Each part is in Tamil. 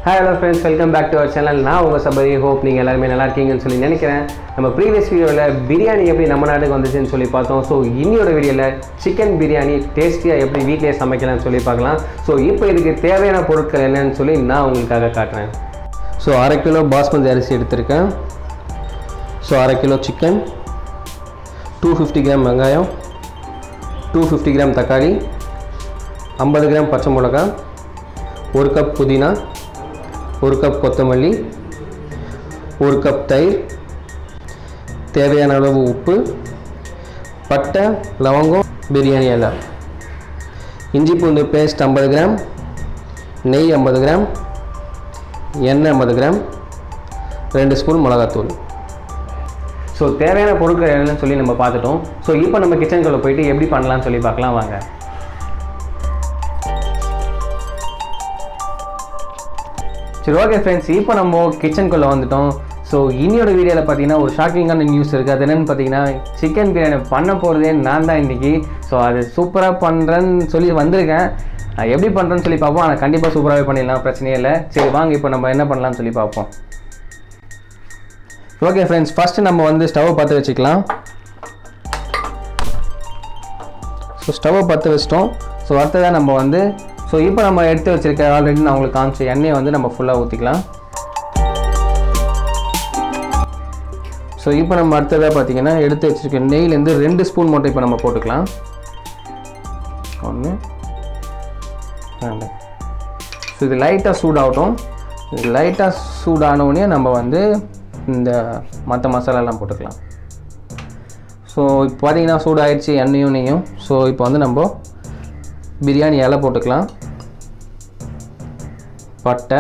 hi hello friends welcome back to our channel நான் உங்கள் சபரி ஹோப் நீங்கள் எல்லாருமே நல்லா இருக்கீங்கன்னு சொல்லி நினைக்கிறேன் நம்ம ப்ரீவியஸ் வீடியோவில் பிரியாணி எப்படி நம்ம நாட்டுக்கு வந்துச்சுன்னு சொல்லி பார்த்தோம் ஸோ இன்னியோட வீடியோவில் சிக்கன் பிரியாணி டேஸ்டியாக எப்படி வீட்டிலேயே சமைக்கலாம்னு சொல்லி பார்க்கலாம் ஸோ இப்போ இதுக்கு தேவையான பொருட்கள் என்னன்னு சொல்லி நான் உங்களுக்காக காட்டுறேன் ஸோ அரை கிலோ பாஸ்மதி அரிசி எடுத்திருக்கேன் ஸோ அரை kilo chicken two fifty gram வெங்காயம் டூ ஃபிஃப்டி கிராம் தக்காளி ஐம்பது கிராம் பச்சை மிளகா ஒரு கப் புதினா ஒரு கப் கொத்தமல்லி ஒரு கப் தயிர் தேவையான அளவு உப்பு பட்டை லவங்கம் பிரியாணி இலை இஞ்சி பூண்டு பேஸ்ட் ஐம்பது கிராம் நெய் ஐம்பது கிராம் எண்ணெய் ஐம்பது கிராம் ரெண்டு ஸ்பூன் மிளகாத்தூள் ஸோ தேவையான பொருட்கள் என்னன்னு சொல்லி நம்ம பார்த்துட்டோம் ஸோ இப்போ நம்ம கிச்சனுக்குள்ளே போயிட்டு எப்படி பண்ணலாம்னு சொல்லி பார்க்கலாம் வாங்க சரி ஓகே ஃப்ரெண்ட்ஸ் இப்போ நம்ம கிச்சனுக்குள்ளே வந்துட்டோம் ஸோ இனியோட வீடியோவில் பார்த்தீங்கன்னா ஒரு ஷாக்கிங்கான நியூஸ் இருக்குது அது என்னென்னு பார்த்தீங்கன்னா சிக்கன் பிரியாணி பண்ண போகிறதே நான் தான் இன்றைக்கி ஸோ அது சூப்பராக பண்ணுறேன்னு சொல்லி வந்திருக்கேன் நான் எப்படி பண்ணுறேன்னு சொல்லி பார்ப்போம் ஆனால் கண்டிப்பாக சூப்பராகவே பண்ணிடலாம் பிரச்சனையே இல்லை சரி வாங்க இப்போ நம்ம என்ன பண்ணலாம்னு சொல்லி பார்ப்போம் ஓகே ஃப்ரெண்ட்ஸ் ஃபஸ்ட்டு நம்ம வந்து ஸ்டவ்வை பற்ற வச்சுக்கலாம் ஸோ ஸ்டவ்வை பற்ற வச்சிட்டோம் ஸோ அடுத்ததாக நம்ம வந்து ஸோ இப்போ நம்ம எடுத்து வச்சிருக்க ஆல்ரெடி நான் உங்களுக்கு காமிச்ச எண்ணெயை வந்து நம்ம ஃபுல்லாக ஊற்றிக்கலாம் ஸோ இப்போ நம்ம அடுத்ததாக பார்த்தீங்கன்னா எடுத்து வச்சிருக்க நெய்லேருந்து ரெண்டு ஸ்பூன் மட்டும் இப்போ நம்ம போட்டுக்கலாம் ஒன்று ரெண்டு ஸோ இது லைட்டாக சூடாகட்டும் இது லைட்டாக சூடானவுடனே நம்ம வந்து இந்த மற்ற மசாலாலாம் போட்டுக்கலாம் ஸோ இப்போ பார்த்தீங்கன்னா சூடாயிடுச்சு எண்ணெயும் நெய்யும் ஸோ இப்போ வந்து நம்ம பிரியாணி இலை போட்டுக்கலாம் பட்டை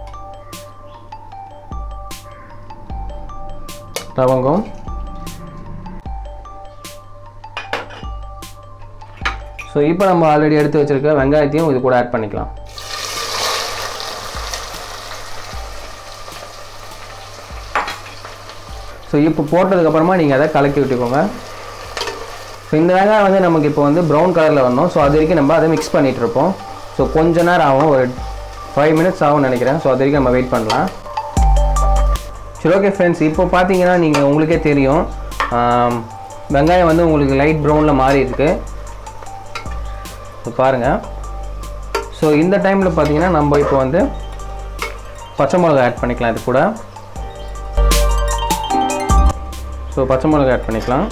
லவங்கம் ஸோ இப்போ நம்ம ஆல்ரெடி எடுத்து வச்சுருக்க வெங்காயத்தையும் இது கூட ஆட் பண்ணிக்கலாம் ஸோ இப்போ போட்டதுக்கப்புறமா நீங்கள் அதை கலக்கி விட்டுக்கோங்க ஸோ இந்த வெங்காயம் வந்து நமக்கு இப்போ வந்து ப்ரௌன் கலரில் வரணும் ஸோ அது வரைக்கும் நம்ம அதை மிக்ஸ் பண்ணிகிட்டு இருப்போம் ஸோ கொஞ்ச நேரம் ஆகும் ஒரு ஃபைவ் மினிட்ஸ் ஆகும்னு நினைக்கிறேன் ஸோ அது வரைக்கும் நம்ம வெயிட் பண்ணலாம் சரி ஓகே ஃப்ரெண்ட்ஸ் இப்போ பார்த்தீங்கன்னா நீங்கள் உங்களுக்கே தெரியும் ஆம், வெங்காயம் வந்து உங்களுக்கு லைட் ப்ரௌனில் மாறி இருக்கு ஸோ பாருங்கள் ஸோ இந்த டைமில் பார்த்தீங்கன்னா நம்ம இப்போ வந்து பச்சை மிளகா ஆட் பண்ணிக்கலாம் இது கூட ஸோ பச்சை மிளகா ஆட் பண்ணிக்கலாம்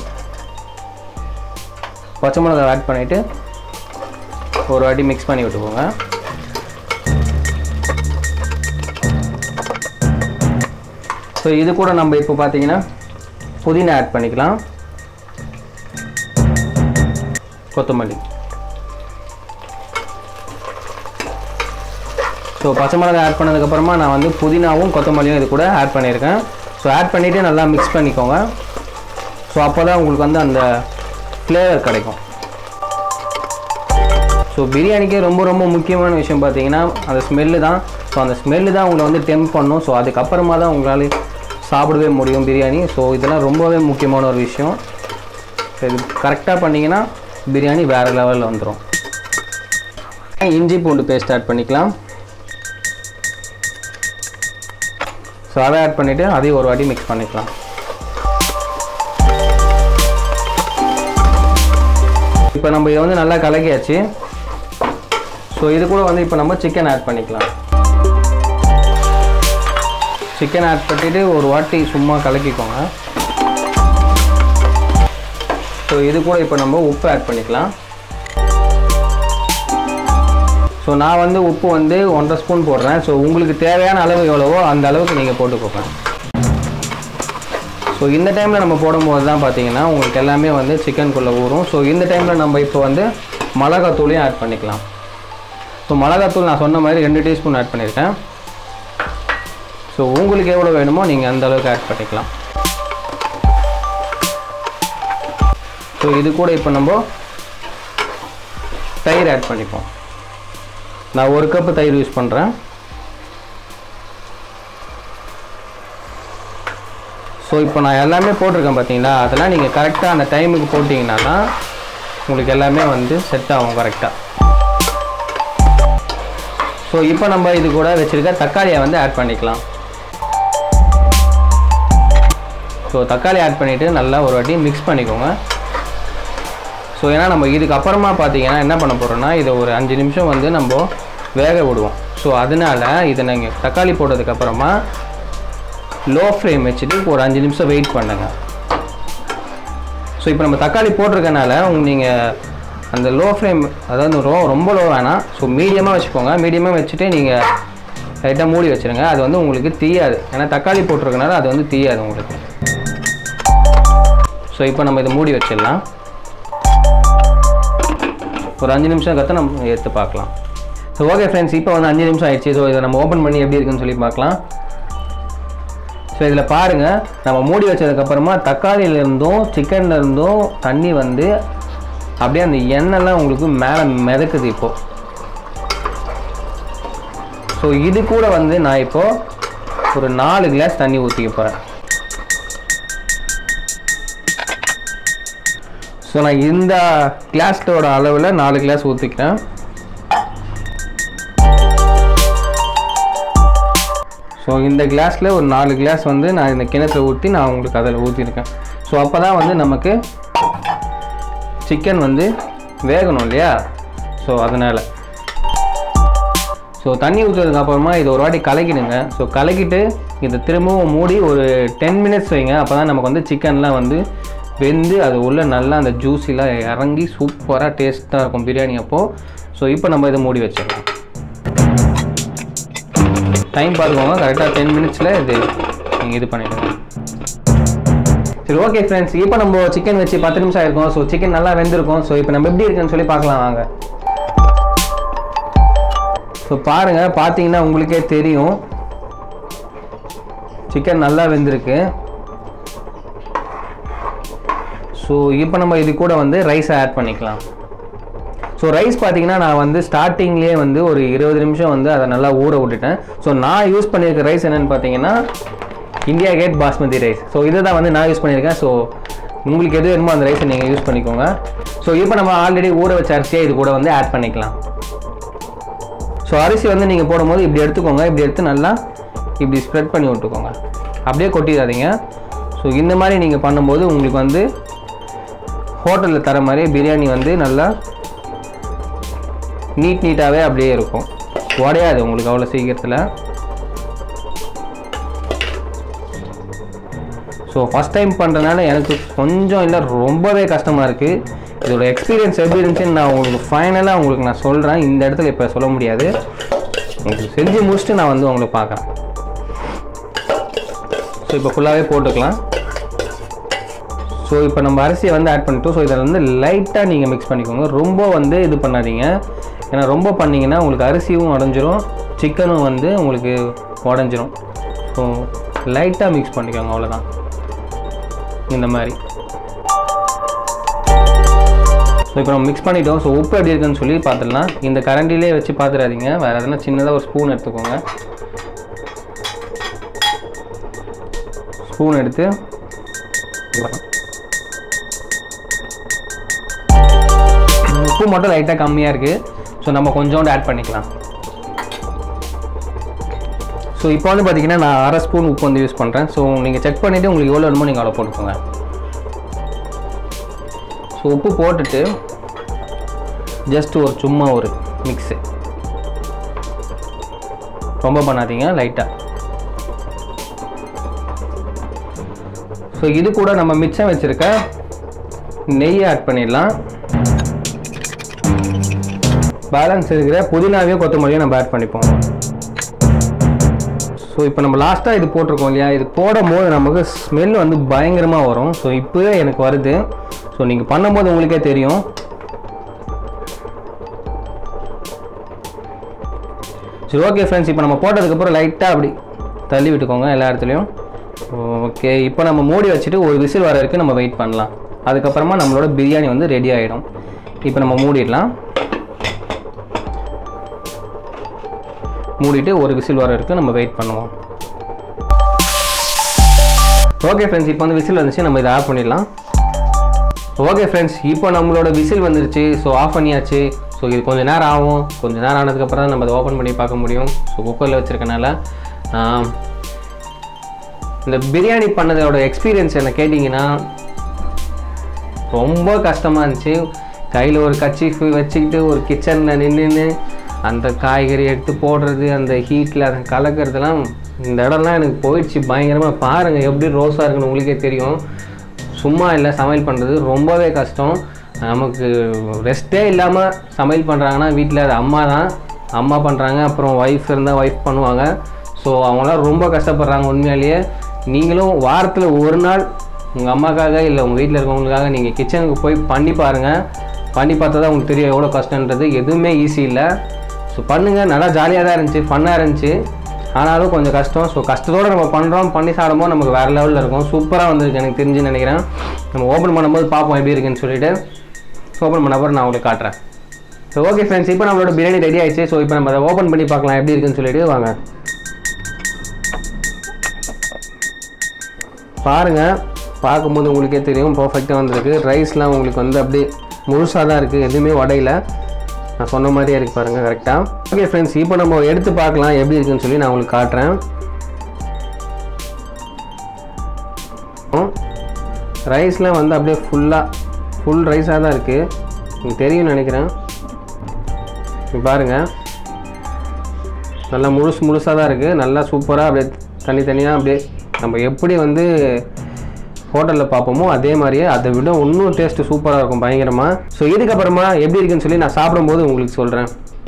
பச்சை மிளகா ஆட் பண்ணிவிட்டு ஒரு வாட்டி மிக்ஸ் பண்ணி விட்டுக்கோங்க ஸோ இது கூட நம்ம இப்போ பார்த்தீங்கன்னா புதினா ஆட் பண்ணிக்கலாம் கொத்தமல்லி ஸோ பச்சை மிளகாய் ஆட் பண்ணதுக்கப்புறமா நான் வந்து புதினாவும் கொத்தமல்லியும் இது கூட ஆட் பண்ணியிருக்கேன் ஸோ ஆட் பண்ணிவிட்டு நல்லா மிக்ஸ் பண்ணிக்கோங்க ஸோ அப்போ தான் உங்களுக்கு வந்து அந்த ஃப்ளேவர் கிடைக்கும் ஸோ பிரியாணிக்கே ரொம்ப ரொம்ப முக்கியமான விஷயம் பார்த்தீங்கன்னா அந்த ஸ்மெல்லு தான் ஸோ அந்த ஸ்மெல்லு தான் உங்களை வந்து டெம்ப் பண்ணும் ஸோ அதுக்கப்புறமா தான் உங்களால் சாப்பிடவே முடியும் பிரியாணி ஸோ இதெல்லாம் ரொம்பவே முக்கியமான ஒரு விஷயம் ஸோ இது கரெக்டாக பண்ணிங்கன்னா பிரியாணி வேறு லெவலில் வந்துடும் இஞ்சி பூண்டு பேஸ்ட் ஆட் பண்ணிக்கலாம் ஸோ அதை ஆட் பண்ணிவிட்டு அதையும் ஒரு வாட்டி மிக்ஸ் பண்ணிக்கலாம் இப்போ நம்ம இதை வந்து நல்லா கலக்கியாச்சு ஸோ இது கூட வந்து இப்போ நம்ம சிக்கன் ஆட் பண்ணிக்கலாம் சிக்கன் ஆட் பண்ணிட்டு ஒரு வாட்டி சும்மா கலக்கிக்கோங்க ஸோ இது கூட இப்போ நம்ம உப்பு ஆட் பண்ணிக்கலாம் ஸோ நான் வந்து உப்பு வந்து ஒன்றரை ஸ்பூன் போடுறேன் ஸோ உங்களுக்கு தேவையான அளவு எவ்வளவோ அந்த அளவுக்கு நீங்கள் போட்டுக்கோங்க ஸோ இந்த டைமில் நம்ம போடும்போது தான் பார்த்தீங்கன்னா உங்களுக்கு எல்லாமே வந்து சிக்கனுக்குள்ளே ஊறும் ஸோ இந்த டைமில் நம்ம இப்போ வந்து மிளகாத்தூளையும் ஆட் பண்ணிக்கலாம் ஸோ மிளகாத்தூள் நான் சொன்ன மாதிரி ரெண்டு டீஸ்பூன் ஆட் பண்ணியிருக்கேன் ஸோ உங்களுக்கு எவ்வளோ வேணுமோ நீங்கள் அந்த அளவுக்கு ஆட் பண்ணிக்கலாம் ஸோ இது கூட இப்போ நம்ம தயிர் ஆட் பண்ணிப்போம் நான் ஒரு கப்பு தயிர் யூஸ் பண்ணுறேன் ஸோ இப்போ நான் எல்லாமே போட்டிருக்கேன் பார்த்தீங்களா அதெல்லாம் நீங்கள் கரெக்டாக அந்த டைமுக்கு போட்டிங்கன்னா தான் உங்களுக்கு எல்லாமே வந்து செட் ஆகும் கரெக்டாக ஸோ இப்போ நம்ம இது கூட வச்சுருக்க தக்காளியை வந்து ஆட் பண்ணிக்கலாம் ஸோ தக்காளி ஆட் பண்ணிவிட்டு நல்லா ஒரு வாட்டி மிக்ஸ் பண்ணிக்கோங்க ஸோ ஏன்னா நம்ம இதுக்கு அப்புறமா பார்த்தீங்கன்னா என்ன பண்ண போகிறோம்னா இதை ஒரு அஞ்சு நிமிஷம் வந்து நம்ம வேக விடுவோம் ஸோ அதனால் இதை நீங்கள் தக்காளி போட்டதுக்கப்புறமா லோ ஃப்ளேம் வச்சுட்டு ஒரு அஞ்சு நிமிஷம் வெயிட் பண்ணுங்க ஸோ இப்போ நம்ம தக்காளி போட்டிருக்கனால உங்க நீங்கள் அந்த லோ ஃப்ளேம் அதாவது ரோ ரொம்ப லோ வேணாம் ஸோ மீடியமாக வச்சுக்கோங்க மீடியமாக வச்சுட்டு நீங்கள் லைட்டாக மூடி வச்சுருங்க அது வந்து உங்களுக்கு தீயாது ஏன்னா தக்காளி போட்டிருக்கனால அது வந்து தீயாது உங்களுக்கு ஸோ இப்போ நம்ம இதை மூடி வச்சிடலாம் ஒரு அஞ்சு நிமிஷம் கற்று நம்ம எடுத்து பார்க்கலாம் ஸோ ஓகே ஃப்ரெண்ட்ஸ் இப்போ வந்து அஞ்சு நிமிஷம் ஆயிடுச்சு ஸோ இதை நம்ம ஓப்பன் பண்ணி எப்படி இருக்குன்னு சொல்லி பார்க்கலாம் ஸோ இதில் பாருங்கள் நம்ம மூடி வச்சதுக்கப்புறமா தக்காளியிலேருந்தும் சிக்கன்லேருந்தும் தண்ணி வந்து அப்படியே அந்த எண்ணெய்லாம் உங்களுக்கு மேலே மிதக்குது இப்போது ஸோ இது கூட வந்து நான் இப்போது ஒரு நாலு கிளாஸ் தண்ணி ஊற்றிக்க போகிறேன் ஸோ நான் இந்த கிளாஸோட அளவில் நாலு கிளாஸ் ஊற்றிக்கிறேன் ஸோ இந்த கிளாஸில் ஒரு நாலு கிளாஸ் வந்து நான் இந்த கிணத்துல ஊற்றி நான் உங்களுக்கு அதில் ஊற்றிருக்கேன் ஸோ அப்போ தான் வந்து நமக்கு சிக்கன் வந்து வேகணும் இல்லையா ஸோ அதனால் ஸோ தண்ணி ஊற்றுறதுக்கு அப்புறமா இதை ஒரு வாட்டி கலக்கிடுங்க ஸோ கலக்கிட்டு இதை திரும்பவும் மூடி ஒரு டென் மினிட்ஸ் வைங்க அப்போ தான் நமக்கு வந்து சிக்கன்லாம் வந்து வெந்து அது உள்ள நல்லா அந்த ஜூஸிலாம் இறங்கி சூப்பராக டேஸ்ட்டாக இருக்கும் பிரியாணி அப்போது ஸோ இப்போ நம்ம இதை மூடி வச்சிடலாம் டைம் பார்த்துக்கோங்க கரெக்டாக டென் மினிட்ஸில் இது நீங்கள் இது பண்ணிடுங்க சரி ஓகே ஃப்ரெண்ட்ஸ் இப்போ நம்ம சிக்கன் வச்சு பத்து நிமிஷம் ஆயிருக்கும் ஸோ சிக்கன் நல்லா வெந்திருக்கும் ஸோ இப்போ நம்ம எப்படி இருக்குன்னு சொல்லி பார்க்கலாம் வாங்க ஸோ பாருங்கள் பார்த்தீங்கன்னா உங்களுக்கே தெரியும் சிக்கன் நல்லா வெந்திருக்கு ஸோ இப்போ நம்ம இது கூட வந்து ரைஸை ஆட் பண்ணிக்கலாம் ஸோ ரைஸ் பார்த்தீங்கன்னா நான் வந்து ஸ்டார்டிங்லேயே வந்து ஒரு இருபது நிமிஷம் வந்து அதை நல்லா ஊற விட்டுட்டேன் ஸோ நான் யூஸ் பண்ணியிருக்க ரைஸ் என்னென்னு பார்த்தீங்கன்னா India gate basmati rice so இதை தான் வந்து நான் யூஸ் பண்ணியிருக்கேன் ஸோ உங்களுக்கு எது வேணுமோ அந்த ரைஸை நீங்கள் யூஸ் பண்ணிக்கோங்க ஸோ இப்போ நம்ம ஆல்ரெடி ஊற வச்ச அரிசியை இது கூட வந்து ஆட் பண்ணிக்கலாம் ஸோ அரிசி வந்து நீங்கள் போடும்போது இப்படி எடுத்துக்கோங்க இப்படி எடுத்து நல்லா இப்படி ஸ்ப்ரெட் பண்ணி விட்டுக்கோங்க அப்படியே கொட்டிடாதீங்க ஸோ இந்த மாதிரி நீங்கள் பண்ணும்போது உங்களுக்கு வந்து ஹோட்டலில் தர மாதிரி பிரியாணி வந்து நல்லா நீட் நீட்டாகவே அப்படியே இருக்கும் உடையாது உங்களுக்கு அவ்வளோ சீக்கிரத்தில் ஸோ ஃபஸ்ட் டைம் பண்ணுறதுனால எனக்கு கொஞ்சம் இல்லை ரொம்பவே கஷ்டமாக இருக்குது இதோட எக்ஸ்பீரியன்ஸ் எப்படி இருந்துச்சுன்னு நான் உங்களுக்கு ஃபைனலாக உங்களுக்கு நான் சொல்கிறேன் இந்த இடத்துல இப்போ சொல்ல முடியாது உங்களுக்கு செஞ்சு முடிச்சுட்டு நான் வந்து உங்களுக்கு பார்க்குறேன் ஸோ இப்போ ஃபுல்லாகவே போட்டுக்கலாம் ஸோ இப்போ நம்ம அரிசியை வந்து ஆட் பண்ணிட்டோம் ஸோ இதில் வந்து லைட்டாக நீங்கள் மிக்ஸ் பண்ணிக்கோங்க ரொம்ப வந்து இது பண்ணாதீங்க ஏன்னா ரொம்ப பண்ணிங்கன்னா உங்களுக்கு அரிசியும் உடஞ்சிரும் சிக்கனும் வந்து உங்களுக்கு உடஞ்சிரும் ஸோ லைட்டாக மிக்ஸ் பண்ணிக்கோங்க அவ்வளோதான் இந்த மாதிரி ஸோ இப்போ நம்ம மிக்ஸ் பண்ணிட்டோம் ஸோ உப்பு எப்படி இருக்குன்னு சொல்லி பார்த்துடலாம் இந்த கரண்டிலே வச்சு பார்த்துடாதீங்க வேறு எதனா சின்னதாக ஒரு ஸ்பூன் எடுத்துக்கோங்க ஸ்பூன் எடுத்து உப்பு மட்டும் லைட்டாக கம்மியாக இருக்குது ஸோ நம்ம கொஞ்சோண்டு ஆட் பண்ணிக்கலாம் ஸோ இப்போ வந்து பார்த்தீங்கன்னா நான் அரை ஸ்பூன் உப்பு வந்து யூஸ் பண்ணுறேன் ஸோ நீங்கள் செக் பண்ணிவிட்டு உங்களுக்கு எவ்வளோ வேணுமோ நீங்கள் அவ்வளோ போட்டுக்கோங்க ஸோ உப்பு போட்டுட்டு ஜஸ்ட் ஒரு சும்மா ஒரு மிக்ஸு ரொம்ப பண்ணாதீங்க லைட்டாக ஸோ இது கூட நம்ம மிச்சம் வச்சுருக்க நெய் ஆட் பண்ணிடலாம் பேலன்ஸ் இருக்கிற புதினாவையும் கொத்தமல்லியும் நம்ம ஆட் பண்ணிப்போம் ஸோ இப்போ நம்ம லாஸ்ட்டாக இது போட்டிருக்கோம் இல்லையா இது போடும் போது நமக்கு ஸ்மெல் வந்து பயங்கரமாக வரும் ஸோ இப்போவே எனக்கு வருது ஸோ நீங்கள் பண்ணும்போது உங்களுக்கே தெரியும் சரி ஓகே ஃப்ரெண்ட்ஸ் இப்போ நம்ம போட்டதுக்கப்புறம் லைட்டாக அப்படி தள்ளி விட்டுக்கோங்க எல்லா இடத்துலையும் ஓகே இப்போ நம்ம மூடி வச்சுட்டு ஒரு விசில் வர வரைக்கும் நம்ம வெயிட் பண்ணலாம் அதுக்கப்புறமா நம்மளோட பிரியாணி வந்து ரெடி ஆகிடும் இப்போ நம்ம மூடிடலாம் மூடிட்டு ஒரு விசில் வர வரைக்கும் நம்ம வெயிட் பண்ணுவோம் ஓகே ஃப்ரெண்ட்ஸ் இப்போ வந்து விசில் வந்துச்சு நம்ம இதை ஆஃப் பண்ணிடலாம் ஓகே ஃப்ரெண்ட்ஸ் இப்போ நம்மளோட விசில் வந்துருச்சு ஸோ ஆஃப் பண்ணியாச்சு ஸோ இது கொஞ்சம் நேரம் ஆகும் கொஞ்சம் நேரம் ஆனதுக்கப்புறம் தான் நம்ம அதை ஓப்பன் பண்ணி பார்க்க முடியும் ஸோ குக்கரில் வச்சுருக்கனால இந்த பிரியாணி பண்ணதோட எக்ஸ்பீரியன்ஸ் என்ன கேட்டிங்கன்னா ரொம்ப கஷ்டமாக இருந்துச்சு கையில் ஒரு கச்சிஃபு வச்சுக்கிட்டு ஒரு கிச்சனில் நின்றுன்னு அந்த காய்கறி எடுத்து போடுறது அந்த ஹீட்டில் அதை கலக்கிறதுலாம் இந்த இடம்லாம் எனக்கு போயிடுச்சு பயங்கரமாக பாருங்கள் எப்படி ரோஸாக இருக்குன்னு உங்களுக்கே தெரியும் சும்மா இல்லை சமையல் பண்ணுறது ரொம்பவே கஷ்டம் நமக்கு ரெஸ்ட்டே இல்லாமல் சமையல் பண்ணுறாங்கன்னா வீட்டில் அது அம்மா தான் அம்மா பண்ணுறாங்க அப்புறம் ஒய்ஃப் இருந்தால் ஒய்ஃப் பண்ணுவாங்க ஸோ அவங்களாம் ரொம்ப கஷ்டப்படுறாங்க உண்மையாலேயே நீங்களும் வாரத்தில் ஒரு நாள் உங்கள் அம்மாக்காக இல்லை உங்கள் வீட்டில் இருக்கவங்களுக்காக நீங்கள் கிச்சனுக்கு போய் பண்ணி பாருங்கள் பண்ணி பார்த்தா தான் உங்களுக்கு தெரியும் எவ்வளோ கஷ்டன்றது எதுவுமே ஈஸி இல்லை ஸோ பண்ணுங்கள் நல்லா ஜாலியாக தான் இருந்துச்சு ஃபன்னாக இருந்துச்சு ஆனாலும் கொஞ்சம் கஷ்டம் ஸோ கஷ்டத்தோடு நம்ம பண்ணுறோம் பண்ணி சாப்பிடும்போது நமக்கு வேறு லெவலில் இருக்கும் சூப்பராக வந்திருக்கு எனக்கு தெரிஞ்சு நினைக்கிறேன் நம்ம ஓப்பன் பண்ணும்போது பார்ப்போம் எப்படி இருக்குன்னு சொல்லிட்டு ஓப்பன் பண்ண அப்புறம் நான் உங்களுக்கு காட்டுறேன் ஸோ ஓகே ஃப்ரெண்ட்ஸ் இப்போ நம்மளோட பிரியாணி ரெடி ஆயிடுச்சு ஸோ இப்போ நம்ம அதை ஓப்பன் பண்ணி பார்க்கலாம் எப்படி இருக்குன்னு சொல்லிட்டு வாங்க பாருங்கள் பார்க்கும்போது உங்களுக்கே தெரியும் பர்ஃபெக்டாக வந்திருக்கு ரைஸ்லாம் உங்களுக்கு வந்து அப்படியே முழுசாக தான் இருக்குது எதுவுமே உடையில நான் சொன்ன மாதிரியே இருக்கு பாருங்கள் கரெக்டாக ஓகே ஃப்ரெண்ட்ஸ் இப்போ நம்ம எடுத்து பார்க்கலாம் எப்படி இருக்குன்னு சொல்லி நான் உங்களுக்கு காட்டுறேன் ரைஸ்லாம் வந்து அப்படியே ஃபுல்லாக ஃபுல் ரைஸாக தான் இருக்குது உங்களுக்கு தெரியும்னு நினைக்கிறேன் இங்க பாருங்கள் நல்லா முழுசு முழுசாக தான் இருக்குது நல்லா சூப்பராக அப்படியே தனித்தனியாக அப்படியே நம்ம எப்படி வந்து ஹோட்டலில் பார்ப்போமோ அதே மாதிரியே அதை விட இன்னும் டேஸ்ட்டு சூப்பராக இருக்கும் பயங்கரமாக ஸோ இதுக்கப்புறமா எப்படி இருக்குன்னு சொல்லி நான் சாப்பிடும்போது உங்களுக்கு சொல்கிறேன்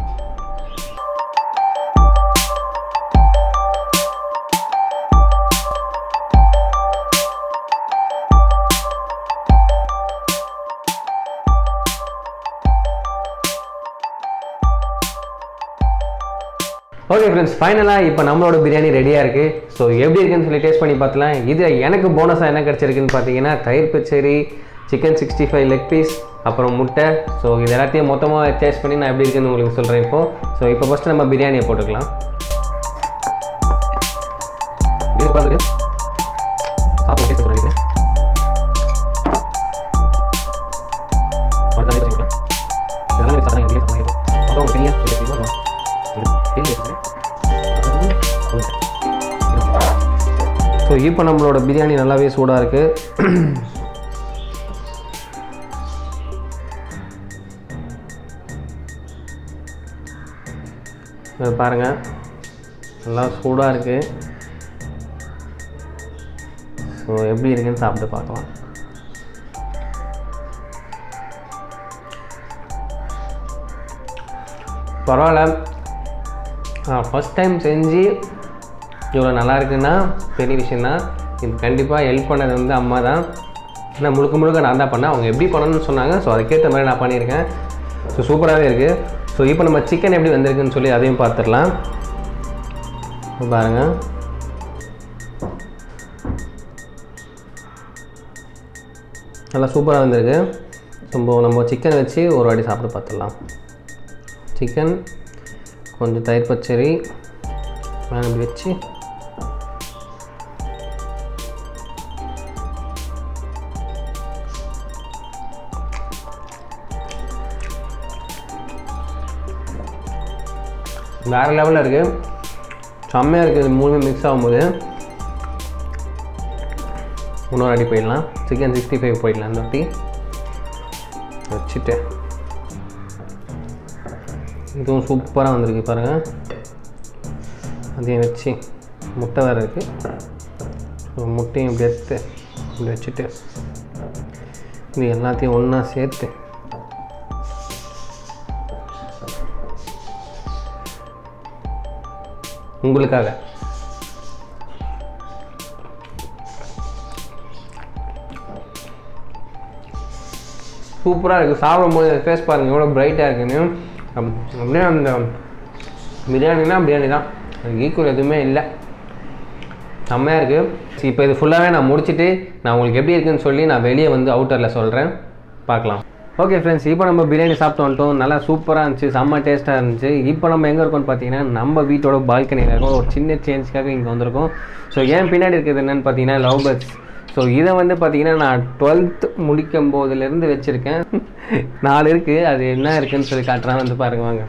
ஓகே ஃப்ரெண்ட்ஸ் ஃபைனலாக இப்போ நம்மளோட பிரியாணி ரெடியாக இருக்குது ஸோ எப்படி இருக்குன்னு சொல்லி டேஸ்ட் பண்ணி பார்த்தலாம் இது எனக்கு போனஸாக என்ன கிடச்சிருக்குன்னு பார்த்தீங்கன்னா தயிர் பச்சரி chicken sixty five leg piece அப்புறம் முட்டை ஸோ இது எல்லாத்தையும் மொத்தமாக டேஸ்ட் பண்ணி நான் எப்படி இருக்குன்னு உங்களுக்கு சொல்கிறேன் இப்போ ஸோ இப்போ ஃபஸ்ட்டு நம்ம பிரியாணியை போட்டுக்கலாம் இது பாருங்க சாப்பிட டேஸ்ட் பண்ணிக்கிறேன் அடுத்த தண்ணி வச்சுக்கலாம் இதெல்லாம் வச்சு சாப்பிடுங்க எப்படியும் சமையல் அப்புறம் பெரிய ஸோ இப்போ நம்மளோட பிரியாணி நல்லாவே சூடாக இருக்குது பாருங்கள் நல்லா சூடாக இருக்குது ஸோ எப்படி இருக்குன்னு சாப்பிட்டு பார்க்கலாம் பரவாயில்ல ஃபஸ்ட் டைம் செஞ்சு இவ்வளோ நல்லா இருக்குன்னா பெரிய விஷயந்தான் இது கண்டிப்பாக ஹெல்ப் பண்ணது வந்து அம்மா தான் ஏன்னா முழுக்க முழுக்க நான் தான் பண்ணேன் அவங்க எப்படி பண்ணணும்னு சொன்னாங்க ஸோ அதுக்கேற்ற மாதிரி நான் பண்ணியிருக்கேன் ஸோ சூப்பராகவே இருக்குது ஸோ இப்போ நம்ம சிக்கன் எப்படி வந்திருக்குன்னு சொல்லி அதையும் பார்த்துடலாம் இப்ப பாருங்க நல்லா சூப்பராக வந்திருக்கு நம்ம நம்ம சிக்கன் வச்சு ஒரு வாட்டி சாப்பிட்டு பார்த்துடலாம் சிக்கன் கொஞ்சம் தயிர் பச்சரி மேலே இப்படி வச்சு வேறு லெவலில் இருக்குது செம்மையாக இருக்குது இது மூணுமே மிக்ஸ் ஆகும்போது இன்னொரு அடி போயிடலாம் சிக்கன் சிக்ஸ்டி ஃபைவ் போயிடலாம் இந்த வாட்டி வச்சுட்டு இதுவும் சூப்பராக வந்திருக்கு பாருங்கள் அதையும் வச்சு முட்டை வேறு இருக்குது ஸோ முட்டையும் இப்படி எடுத்து இப்படி வச்சுட்டு இது எல்லாத்தையும் ஒன்றா சேர்த்து உங்களுக்காக சூப்பராக இருக்குது சாப்பிடும்போது ஃபேஸ் பாருங்கள் எவ்வளோ பிரைட்டாக இருக்குன்னு அப்~ அப்படியே அந்த பிரியாணினா பிரியாணி தான் அதுக்கு ஈக்குவல் எதுவுமே இல்லை செம்மையாக இருக்குது இப்போ இது ஃபுல்லாகவே நான் முடிச்சுட்டு நான் உங்களுக்கு எப்படி இருக்குன்னு சொல்லி நான் வெளியே வந்து அவுட்டரில் சொல்கிறேன் பார்க்கலாம் ஓகே ஃப்ரெண்ட்ஸ் இப்போ நம்ம பிரியாணி சாப்பிட்டு வந்துட்டோம் நல்லா சூப்பராக இருந்துச்சு செம்ம டேஸ்ட்டாக இருந்துச்சு இப்போ நம்ம எங்கே இருக்கோம்னு பார்த்தீங்கன்னா நம்ம வீட்டோட பால்கனியில் இருக்கோம் ஒரு சின்ன சேஞ்சுக்காக இங்கே வந்திருக்கோம் ஸோ ஏன் பின்னாடி இருக்கிறது என்னென்னு பார்த்தீங்கன்னா லவ் பேர்ட்ஸ் ஸோ இதை வந்து பார்த்தீங்கன்னா நான் டுவெல்த் முடிக்கும் போதுலேருந்து வச்சுருக்கேன் நாலு இருக்குது அது என்ன இருக்குன்னு சொல்லி காட்டுறேன் வந்து பாருங்க வாங்க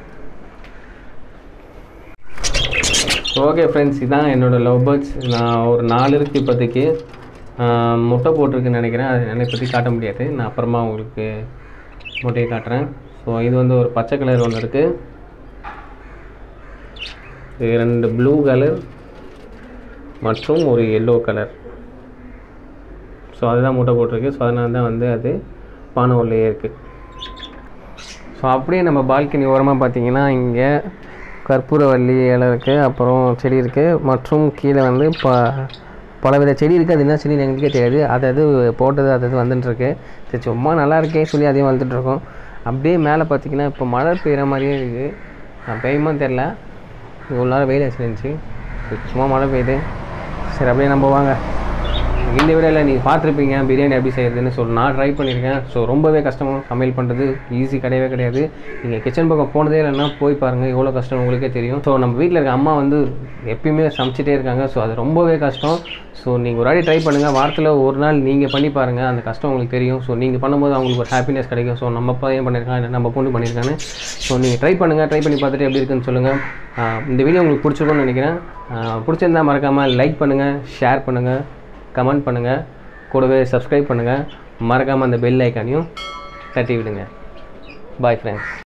ஓகே ஃப்ரெண்ட்ஸ் இதான் என்னோட லவ் பேர்ட்ஸ் நான் ஒரு நாலு இருக்குது இப்போதைக்கு ஆஹ் முட்டை போட்டிருக்குன்னு நினைக்கிறேன் அது என்னை பற்றி காட்ட முடியாது நான் அப்புறமா உங்களுக்கு முட்டையை காட்டுறேன் ஸோ இது வந்து ஒரு பச்சை கலர் ஒன்று இருக்குது இது ரெண்டு ப்ளூ கலர் மற்றும் ஒரு எல்லோ கலர் ஸோ அதுதான் முட்டை போட்டிருக்கு ஸோ அதனால தான் வந்து அது பானை உள்ளே இருக்குது ஸோ அப்படியே நம்ம பால்கனி ஓரமாக பார்த்தீங்கன்னா இங்கே கற்பூரவள்ளி இலை இருக்குது அப்புறம் செடி இருக்குது மற்றும் கீழே வந்து ப பலவித செடி இருக்குது அது என்ன செடி எங்களுக்கே தெரியாது அது அது போட்டது அது அது வந்துட்டுருக்கு சரி சும்மா நல்லா இருக்கே சொல்லி அதையும் வளர்த்துட்ருக்கோம் அப்படியே மேலே பார்த்தீங்கன்னா இப்போ மழை பெய்கிற மாதிரியே இருக்குது நான் பெய்யுமா தெரில இவ்வளோ நேரம் வெயில் அடிச்சிருந்துச்சு சும்மா மழை பெய்யுது சரி அப்படியே நம்ம வாங்க இந்த வீடியோவில் நீங்கள் பார்த்துருப்பீங்க பிரியாணி எப்படி செய்யறதுன்னு ஸோ நான் ட்ரை பண்ணியிருக்கேன் ஸோ ரொம்பவே கஷ்டமாக சமையல் பண்ணுறது ஈஸி கிடையவே கிடையாது நீங்கள் கிச்சன் பக்கம் போனதே இல்லைன்னா போய் பாருங்கள் எவ்வளோ கஷ்டம் உங்களுக்கே தெரியும் ஸோ நம்ம வீட்டில் இருக்க அம்மா வந்து எப்பயுமே சமைச்சிட்டே இருக்காங்க ஸோ அது ரொம்பவே கஷ்டம் ஸோ நீங்கள் ஒரு வாட்டி ட்ரை பண்ணுங்கள் வாரத்தில் ஒரு நாள் நீங்கள் பண்ணி பாருங்கள் அந்த கஷ்டம் உங்களுக்கு தெரியும் ஸோ நீங்கள் பண்ணும்போது அவங்களுக்கு ஒரு ஹாப்பினஸ் கிடைக்கும் ஸோ நம்ம பையன் பண்ணியிருக்கான் இல்லை நம்ம பொண்ணு பண்ணியிருக்கான்னு ஸோ நீங்கள் ட்ரை பண்ணுங்கள் ட்ரை பண்ணி பார்த்துட்டு எப்படி இருக்குன்னு சொல்லுங்கள் ஆஹ் இந்த வீடியோ உங்களுக்கு பிடிச்சிருக்கும்னு நினைக்கிறேன் ஆஹ் பிடிச்சிருந்தா மறக்காமல் லைக் பண்ணுங்கள் ஷேர் பண்ணுங்கள் கமெண்ட் பண்ணுங்கள் கூடவே சப்ஸ்கிரைப் பண்ணுங்கள் மறக்காமல் அந்த பெல் ஐக்கானையும் தட்டி விடுங்க பாய் ஃப்ரெண்ட்ஸ்